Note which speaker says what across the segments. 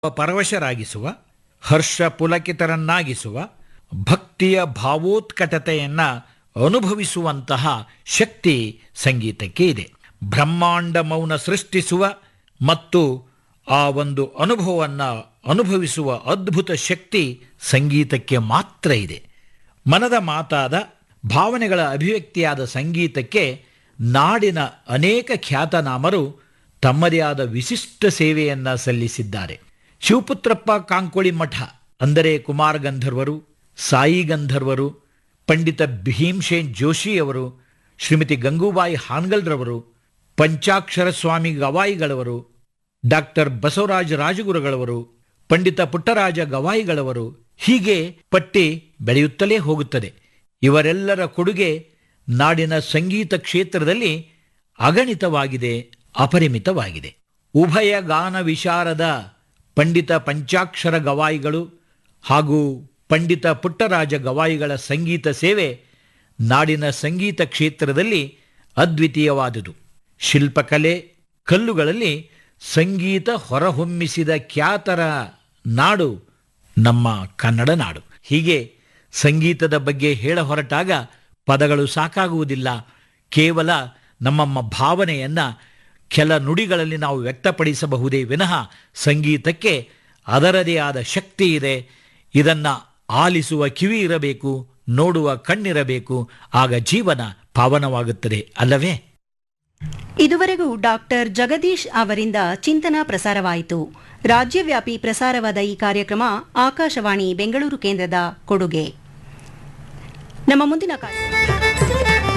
Speaker 1: ಪರವಶರಾಗಿಸುವ ಹರ್ಷ ಪುಲಕಿತರನ್ನಾಗಿಸುವ ಭಕ್ತಿಯ ಭಾವೋತ್ಕಟತೆಯನ್ನ ಅನುಭವಿಸುವಂತಹ ಶಕ್ತಿ ಸಂಗೀತಕ್ಕೆ ಇದೆ ಬ್ರಹ್ಮಾಂಡ ಮೌನ ಸೃಷ್ಟಿಸುವ ಮತ್ತು ಆ ಒಂದು ಅನುಭವವನ್ನು ಅನುಭವಿಸುವ ಅದ್ಭುತ ಶಕ್ತಿ ಸಂಗೀತಕ್ಕೆ ಮಾತ್ರ ಇದೆ ಮನದ ಮಾತಾದ ಭಾವನೆಗಳ ಅಭಿವ್ಯಕ್ತಿಯಾದ ಸಂಗೀತಕ್ಕೆ ನಾಡಿನ ಅನೇಕ ಖ್ಯಾತನಾಮರು ತಮ್ಮದೇ ಆದ ವಿಶಿಷ್ಟ ಸೇವೆಯನ್ನು ಸಲ್ಲಿಸಿದ್ದಾರೆ ಶಿವಪುತ್ರಪ್ಪ ಕಾಂಕೋಳಿ ಮಠ ಅಂದರೆ ಕುಮಾರ ಗಂಧರ್ವರು ಸಾಯಿ ಗಂಧರ್ವರು ಪಂಡಿತ ಭೀಮ್ಸೇನ್ ಜೋಶಿಯವರು ಶ್ರೀಮತಿ ಗಂಗೂಬಾಯಿ ಹಾನ್ಗಲ್ರವರು ಪಂಚಾಕ್ಷರ ಸ್ವಾಮಿ ಗವಾಯಿಗಳವರು ಡಾಕ್ಟರ್ ಬಸವರಾಜ ರಾಜಗುರುಗಳವರು ಪಂಡಿತ ಪುಟ್ಟರಾಜ ಗವಾಯಿಗಳವರು ಹೀಗೆ ಪಟ್ಟಿ ಬೆಳೆಯುತ್ತಲೇ ಹೋಗುತ್ತದೆ ಇವರೆಲ್ಲರ ಕೊಡುಗೆ ನಾಡಿನ ಸಂಗೀತ ಕ್ಷೇತ್ರದಲ್ಲಿ ಅಗಣಿತವಾಗಿದೆ ಅಪರಿಮಿತವಾಗಿದೆ ಉಭಯ ಗಾನ ವಿಶಾರದ ಪಂಡಿತ ಪಂಚಾಕ್ಷರ ಗವಾಯಿಗಳು ಹಾಗೂ ಪಂಡಿತ ಪುಟ್ಟರಾಜ ಗವಾಯಿಗಳ ಸಂಗೀತ ಸೇವೆ ನಾಡಿನ ಸಂಗೀತ ಕ್ಷೇತ್ರದಲ್ಲಿ ಅದ್ವಿತೀಯವಾದುದು ಶಿಲ್ಪಕಲೆ ಕಲ್ಲುಗಳಲ್ಲಿ ಸಂಗೀತ ಹೊರಹೊಮ್ಮಿಸಿದ ಖ್ಯಾತರ ನಾಡು ನಮ್ಮ ಕನ್ನಡ ನಾಡು ಹೀಗೆ ಸಂಗೀತದ ಬಗ್ಗೆ ಹೇಳ ಹೊರಟಾಗ ಪದಗಳು ಸಾಕಾಗುವುದಿಲ್ಲ ಕೇವಲ ನಮ್ಮ ಭಾವನೆಯನ್ನು ಕೆಲ ನುಡಿಗಳಲ್ಲಿ ನಾವು ವ್ಯಕ್ತಪಡಿಸಬಹುದೇ ವಿನಃ ಸಂಗೀತಕ್ಕೆ ಅದರದೇ ಆದ ಶಕ್ತಿ ಇದೆ ಇದನ್ನು ಆಲಿಸುವ ಕಿವಿ ಇರಬೇಕು ನೋಡುವ ಕಣ್ಣಿರಬೇಕು ಆಗ ಜೀವನ ಪಾವನವಾಗುತ್ತದೆ ಅಲ್ಲವೇ
Speaker 2: ಇದುವರೆಗೂ ಡಾಕ್ಟರ್ ಜಗದೀಶ್ ಅವರಿಂದ ಚಿಂತನ ಪ್ರಸಾರವಾಯಿತು ರಾಜ್ಯವ್ಯಾಪಿ ಪ್ರಸಾರವಾದ ಈ ಕಾರ್ಯಕ್ರಮ ಆಕಾಶವಾಣಿ ಬೆಂಗಳೂರು ಕೇಂದ್ರದ ಕೊಡುಗೆ ನಮ್ಮ ಮುಂದಿನ ಕಾರ್ಯಕ್ರಮ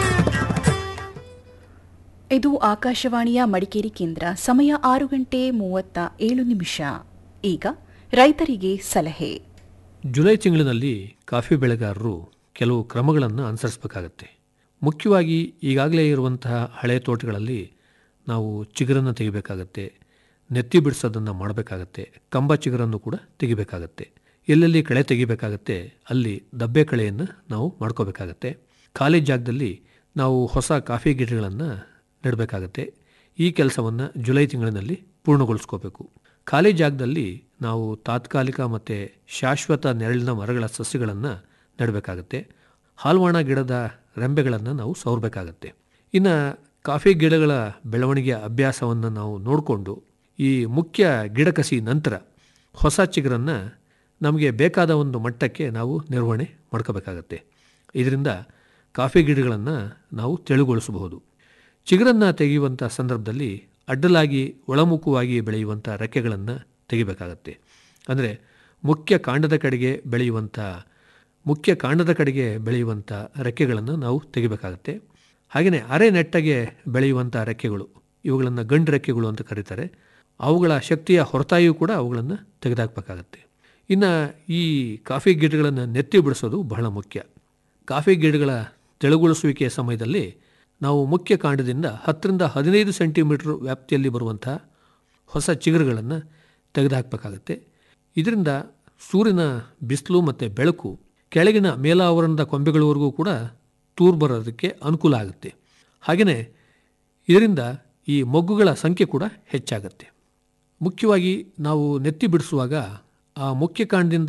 Speaker 3: ಇದು ಆಕಾಶವಾಣಿಯ ಮಡಿಕೇರಿ ಕೇಂದ್ರ ಸಮಯ ಆರು ಗಂಟೆ ಮೂವತ್ತ ಏಳು ನಿಮಿಷ ಈಗ ರೈತರಿಗೆ ಸಲಹೆ
Speaker 4: ಜುಲೈ ತಿಂಗಳಿನಲ್ಲಿ ಕಾಫಿ ಬೆಳೆಗಾರರು ಕೆಲವು ಕ್ರಮಗಳನ್ನು ಅನುಸರಿಸಬೇಕಾಗತ್ತೆ ಮುಖ್ಯವಾಗಿ ಈಗಾಗಲೇ ಇರುವಂತಹ ಹಳೆ ತೋಟಗಳಲ್ಲಿ ನಾವು ಚಿಗುರನ್ನು ತೆಗಿಬೇಕಾಗತ್ತೆ ನೆತ್ತಿ ಬಿಡಿಸೋದನ್ನು ಮಾಡಬೇಕಾಗತ್ತೆ ಕಂಬ ಚಿಗುರನ್ನು ಕೂಡ ತೆಗಿಬೇಕಾಗತ್ತೆ ಎಲ್ಲೆಲ್ಲಿ ಕಳೆ ತೆಗಿಬೇಕಾಗತ್ತೆ ಅಲ್ಲಿ ದಬ್ಬೆ ಕಳೆಯನ್ನು ನಾವು ಮಾಡ್ಕೋಬೇಕಾಗತ್ತೆ ಖಾಲಿ ಜಾಗದಲ್ಲಿ ನಾವು ಹೊಸ ಕಾಫಿ ಗಿಡಗಳನ್ನು ನೆಡಬೇಕಾಗತ್ತೆ ಈ ಕೆಲಸವನ್ನು ಜುಲೈ ತಿಂಗಳಿನಲ್ಲಿ ಪೂರ್ಣಗೊಳಿಸ್ಕೋಬೇಕು ಖಾಲಿ ಜಾಗದಲ್ಲಿ ನಾವು ತಾತ್ಕಾಲಿಕ ಮತ್ತು ಶಾಶ್ವತ ನೆರಳಿನ ಮರಗಳ ಸಸ್ಯಗಳನ್ನು ನೆಡಬೇಕಾಗತ್ತೆ ಹಾಲ್ವಾಣ ಗಿಡದ ರೆಂಬೆಗಳನ್ನು ನಾವು ಸವರಬೇಕಾಗತ್ತೆ ಇನ್ನು ಕಾಫಿ ಗಿಡಗಳ ಬೆಳವಣಿಗೆಯ ಅಭ್ಯಾಸವನ್ನು ನಾವು ನೋಡಿಕೊಂಡು ಈ ಮುಖ್ಯ ಗಿಡ ಕಸಿ ನಂತರ ಹೊಸ ಚಿಗುರನ್ನು ನಮಗೆ ಬೇಕಾದ ಒಂದು ಮಟ್ಟಕ್ಕೆ ನಾವು ನಿರ್ವಹಣೆ ಮಾಡ್ಕೋಬೇಕಾಗತ್ತೆ ಇದರಿಂದ ಕಾಫಿ ಗಿಡಗಳನ್ನು ನಾವು ತೆಳುಗೊಳಿಸಬಹುದು ಚಿಗುರನ್ನು ತೆಗೆಯುವಂಥ ಸಂದರ್ಭದಲ್ಲಿ ಅಡ್ಡಲಾಗಿ ಒಳಮುಖವಾಗಿ ಬೆಳೆಯುವಂಥ ರೆಕ್ಕೆಗಳನ್ನು ತೆಗಿಬೇಕಾಗತ್ತೆ ಅಂದರೆ ಮುಖ್ಯ ಕಾಂಡದ ಕಡೆಗೆ ಬೆಳೆಯುವಂಥ ಮುಖ್ಯ ಕಾಂಡದ ಕಡೆಗೆ ಬೆಳೆಯುವಂಥ ರೆಕ್ಕೆಗಳನ್ನು ನಾವು ತೆಗಿಬೇಕಾಗತ್ತೆ ಹಾಗೆಯೇ ಅರೆ ನೆಟ್ಟಗೆ ಬೆಳೆಯುವಂಥ ರೆಕ್ಕೆಗಳು ಇವುಗಳನ್ನು ಗಂಡು ರೆಕ್ಕೆಗಳು ಅಂತ ಕರೀತಾರೆ ಅವುಗಳ ಶಕ್ತಿಯ ಹೊರತಾಗಿಯೂ ಕೂಡ ಅವುಗಳನ್ನು ತೆಗೆದುಹಾಕಬೇಕಾಗತ್ತೆ ಇನ್ನು ಈ ಕಾಫಿ ಗಿಡಗಳನ್ನು ನೆತ್ತಿ ಬಿಡಿಸೋದು ಬಹಳ ಮುಖ್ಯ ಕಾಫಿ ಗಿಡಗಳ ತೆಳುಗೊಳಿಸುವಿಕೆಯ ಸಮಯದಲ್ಲಿ ನಾವು ಮುಖ್ಯ ಕಾಂಡದಿಂದ ಹತ್ತರಿಂದ ಹದಿನೈದು ಸೆಂಟಿಮೀಟರ್ ವ್ಯಾಪ್ತಿಯಲ್ಲಿ ಬರುವಂಥ ಹೊಸ ಚಿಗುರುಗಳನ್ನು ತೆಗೆದುಹಾಕಬೇಕಾಗತ್ತೆ ಇದರಿಂದ ಸೂರ್ಯನ ಬಿಸಿಲು ಮತ್ತು ಬೆಳಕು ಕೆಳಗಿನ ಮೇಲಾವರಣದ ಕೊಂಬೆಗಳವರೆಗೂ ಕೂಡ ತೂರು ಬರೋದಕ್ಕೆ ಅನುಕೂಲ ಆಗುತ್ತೆ ಹಾಗೆಯೇ ಇದರಿಂದ ಈ ಮೊಗ್ಗುಗಳ ಸಂಖ್ಯೆ ಕೂಡ ಹೆಚ್ಚಾಗುತ್ತೆ ಮುಖ್ಯವಾಗಿ ನಾವು ನೆತ್ತಿ ಬಿಡಿಸುವಾಗ ಆ ಮುಖ್ಯ ಕಾಂಡದಿಂದ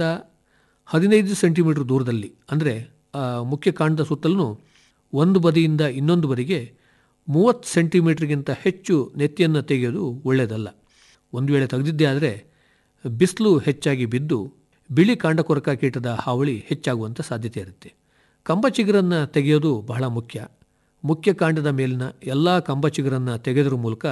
Speaker 4: ಹದಿನೈದು ಸೆಂಟಿಮೀಟರ್ ದೂರದಲ್ಲಿ ಅಂದರೆ ಆ ಮುಖ್ಯ ಕಾಂಡದ ಸುತ್ತಲೂ ಒಂದು ಬದಿಯಿಂದ ಇನ್ನೊಂದು ಬದಿಗೆ ಮೂವತ್ತು ಸೆಂಟಿಮೀಟ್ರಿಗಿಂತ ಹೆಚ್ಚು ನೆತ್ತಿಯನ್ನು ತೆಗೆಯೋದು ಒಳ್ಳೆಯದಲ್ಲ ಒಂದು ವೇಳೆ ತೆಗೆದಿದ್ದೇ ಆದರೆ ಬಿಸಿಲು ಹೆಚ್ಚಾಗಿ ಬಿದ್ದು ಬಿಳಿ ಕಾಂಡಕೊರಕ ಕೀಟದ ಹಾವಳಿ ಹೆಚ್ಚಾಗುವಂಥ ಸಾಧ್ಯತೆ ಇರುತ್ತೆ ಕಂಬ ಚಿಗುರನ್ನು ತೆಗೆಯೋದು ಬಹಳ ಮುಖ್ಯ ಮುಖ್ಯ ಕಾಂಡದ ಮೇಲಿನ ಎಲ್ಲ ಕಂಬ ಚಿಗುರನ್ನು ತೆಗೆಯೋದ್ರ ಮೂಲಕ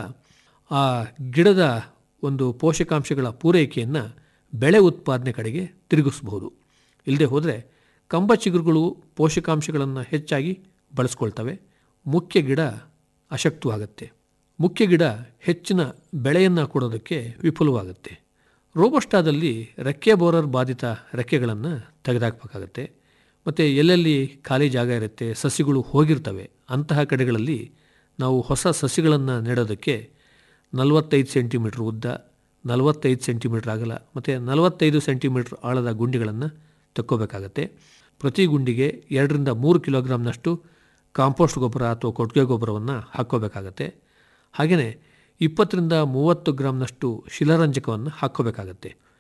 Speaker 4: ಆ ಗಿಡದ ಒಂದು ಪೋಷಕಾಂಶಗಳ ಪೂರೈಕೆಯನ್ನು ಬೆಳೆ ಉತ್ಪಾದನೆ ಕಡೆಗೆ ತಿರುಗಿಸಬಹುದು ಇಲ್ಲದೆ ಹೋದರೆ ಕಂಬ ಚಿಗುರುಗಳು ಪೋಷಕಾಂಶಗಳನ್ನು ಹೆಚ್ಚಾಗಿ ಬಳಸ್ಕೊಳ್ತವೆ ಮುಖ್ಯ ಗಿಡ ಅಶಕ್ತವಾಗುತ್ತೆ ಮುಖ್ಯ ಗಿಡ ಹೆಚ್ಚಿನ ಬೆಳೆಯನ್ನು ಕೊಡೋದಕ್ಕೆ ವಿಫಲವಾಗುತ್ತೆ ರೋಬಸ್ಟಾದಲ್ಲಿ ರೆಕ್ಕೆ ಬೋರರ್ ಬಾಧಿತ ರೆಕ್ಕೆಗಳನ್ನು ತೆಗೆದುಹಾಕಬೇಕಾಗತ್ತೆ ಮತ್ತು ಎಲ್ಲೆಲ್ಲಿ ಖಾಲಿ ಜಾಗ ಇರುತ್ತೆ ಸಸಿಗಳು ಹೋಗಿರ್ತವೆ ಅಂತಹ ಕಡೆಗಳಲ್ಲಿ ನಾವು ಹೊಸ ಸಸಿಗಳನ್ನು ನೆಡೋದಕ್ಕೆ ನಲವತ್ತೈದು ಸೆಂಟಿಮೀಟ್ರ್ ಉದ್ದ ನಲವತ್ತೈದು ಸೆಂಟಿಮೀಟ್ರ್ ಅಗಲ ಮತ್ತು ನಲವತ್ತೈದು ಸೆಂಟಿಮೀಟ್ರ್ ಆಳದ ಗುಂಡಿಗಳನ್ನು ತಕ್ಕೋಬೇಕಾಗತ್ತೆ ಪ್ರತಿ ಗುಂಡಿಗೆ ಎರಡರಿಂದ ಮೂರು ಕಿಲೋಗ್ರಾಮ್ನಷ್ಟು ಕಾಂಪೋಸ್ಟ್ ಗೊಬ್ಬರ ಅಥವಾ ಕೊಟ್ಟಿಗೆ ಗೊಬ್ಬರವನ್ನು ಹಾಕ್ಕೋಬೇಕಾಗತ್ತೆ ಹಾಗೆಯೇ ಇಪ್ಪತ್ತರಿಂದ ಮೂವತ್ತು ಗ್ರಾಮ್ನಷ್ಟು ಶಿಲಾರಂಜಕವನ್ನು ಹಾಕ್ಕೋಬೇಕಾಗತ್ತೆ